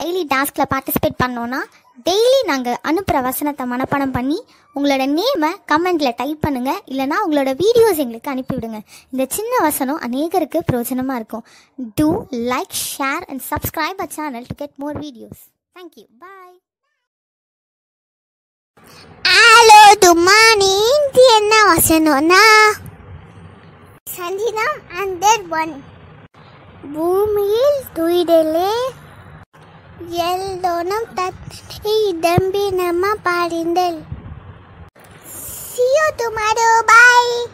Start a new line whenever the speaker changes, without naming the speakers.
Daily டாஸ்கில் participate பண்ணோன்னா daily நாங்கள் அனுப்புகிற வசனத்தை மனப்பாடம் பண்ணி உங்களோட நேமை கமெண்டில் டைப் பண்ணுங்கள் இல்லைனா உங்களோட வீடியோஸ் எங்களுக்கு அனுப்பிவிடுங்க இந்த சின்ன வசனம் அநேகருக்கு பிரயோஜனமாக இருக்கும் do like share and subscribe a channel to get more videos thank you bye
hello துமானி இது என்ன வசனம்னா சஞ்சீதம் ஹண்ட்ரட் ஒன் பூமியில் துயிடலே எல்லோனும் தத்தி தம்பி நம்ம பாடிந்தல் See you tomorrow. Bye.